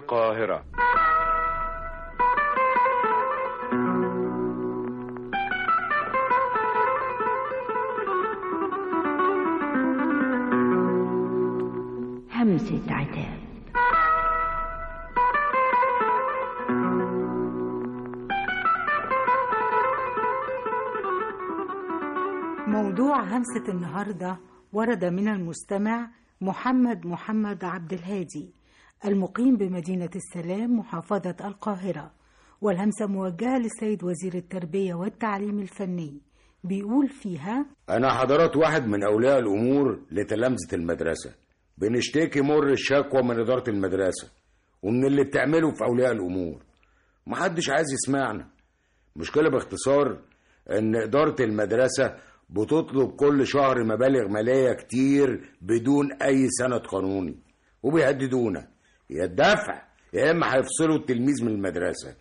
القاهرة همسة عتاب موضوع همسة النهاردة ورد من المستمع محمد محمد عبد الهادي المقيم بمدينة السلام محافظة القاهرة والهمسة موجهة للسيد وزير التربية والتعليم الفني بيقول فيها أنا حضرات واحد من أولياء الأمور لتلامذة المدرسة بنشتكي مر الشكوى من إدارة المدرسة ومن اللي بتعمله في أولياء الأمور محدش عايز يسمعنا مشكلة باختصار إن إدارة المدرسة بتطلب كل شهر مبالغ مالية كتير بدون أي سند قانوني وبيهددونا يا الدفع يا إما هيفصلوا التلميذ من المدرسة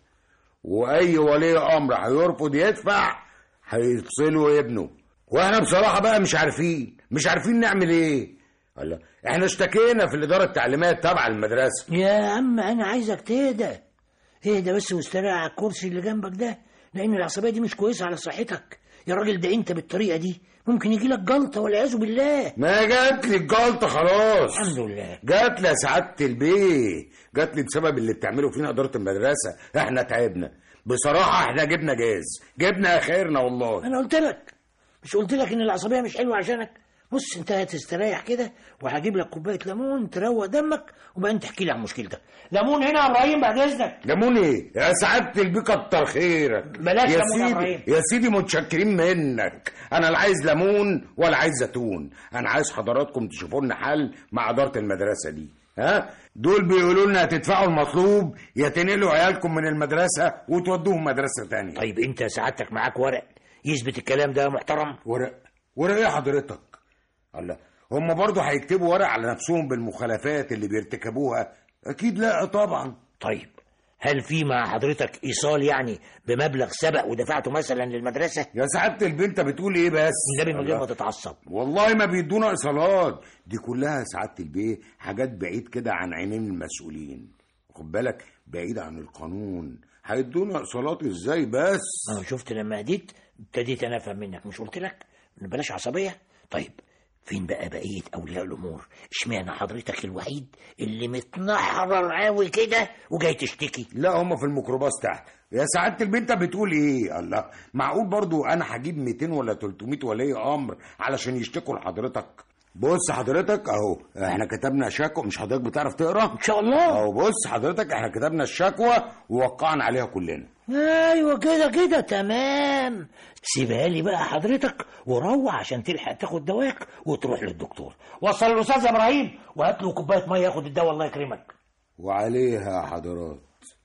وأي ولي أمر هيرفض يدفع هيفصلوا ابنه واحنا بصراحة بقى مش عارفين مش عارفين نعمل ايه الله احنا اشتكينا في الإدارة التعليمية التابعة للمدرسة يا عم انا عايزك تهدى اهدى بس واستريح على الكرسي اللي جنبك ده لان العصبيه دي مش كويسه على صحتك يا راجل ده انت بالطريقه دي ممكن يجي لك جلطه والعياذ بالله ما جات لي الجلطة خلاص الحمد لله جات لي يا سعادة البيه جات لي بسبب اللي بتعمله فينا إدارة المدرسة احنا تعبنا بصراحة احنا جبنا جاز جبنا خيرنا والله انا قلت لك مش قلت لك ان العصبيه مش حلوه عشانك بص انت هتستريح كده وهجيب لك كوبايه ليمون تروق دمك وبعدين تحكي لي عن مشكلتك ليمون هنا يا ابراهيم بعد اذنك ليمون ايه يا سعادة البيه كتر خيرك بلاش يا ليمون يا سيدي إبراهيم. يا سيدي متشكرين منك انا لا عايز ليمون ولا عايز زيتون انا عايز حضراتكم تشوفوا لنا حل مع اداره المدرسه دي ها دول بيقولوا لنا هتدفعوا المطلوب يا تنقلوا عيالكم من المدرسه وتودوهم مدرسه تانية طيب انت سعادتك معاك ورق يثبت الكلام ده يا محترم ورق ورق ايه حضرتك الله هم برضه هيكتبوا ورق على نفسهم بالمخالفات اللي بيرتكبوها اكيد لا طبعا طيب هل في مع حضرتك ايصال يعني بمبلغ سبق ودفعته مثلا للمدرسه يا سعاده البنت بتقول ايه بس النبي من غير ما الله. تتعصب والله ما بيدونا ايصالات دي كلها سعاده البيه حاجات بعيد كده عن عينين المسؤولين خد بالك بعيد عن القانون هيدونا ايصالات ازاي بس انا شفت لما هديت ابتديت انا افهم منك مش قلت لك بلاش عصبيه طيب فين بقى بقيه اولياء الامور اشمعنى حضرتك الوحيد اللي متنحرر قوي كده وجاي تشتكي لا هم في الميكروباص تحت يا سعاده البنت بتقول ايه الله معقول برضو انا هجيب 200 ولا 300 ولي امر علشان يشتكوا لحضرتك بص حضرتك اهو احنا كتبنا شكوى مش حضرتك بتعرف تقرا ان شاء الله اهو بص حضرتك احنا كتبنا الشكوى ووقعنا عليها كلنا ايوه كده كده تمام سيبها لي بقى حضرتك وروح عشان تلحق تاخد دواك وتروح للدكتور وصل الاستاذ ابراهيم وهات له كوبايه ميه ياخد الدواء الله يكرمك وعليها يا حضرات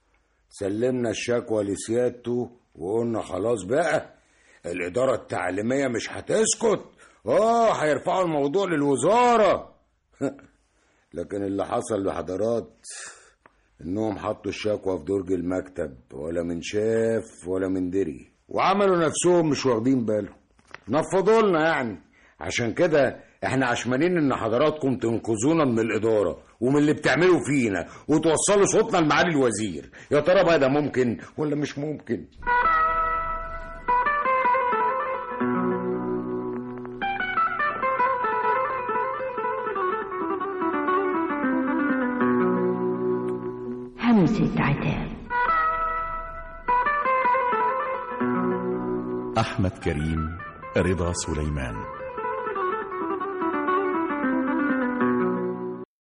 سلمنا الشكوى لسيادته وقلنا خلاص بقى الإدارة التعليمية مش هتسكت اه هيرفعوا الموضوع للوزارة لكن اللي حصل لحضرات انهم حطوا الشكوى في درج المكتب ولا من شاف ولا من دري وعملوا نفسهم مش واخدين بالهم نفضوا لنا يعني عشان كده احنا عشمانين ان حضراتكم تنقذونا من الاداره ومن اللي بتعملوا فينا وتوصلوا صوتنا لمعالي الوزير يا ترى بقى ده ممكن ولا مش ممكن همسة عتاب أحمد كريم رضا سليمان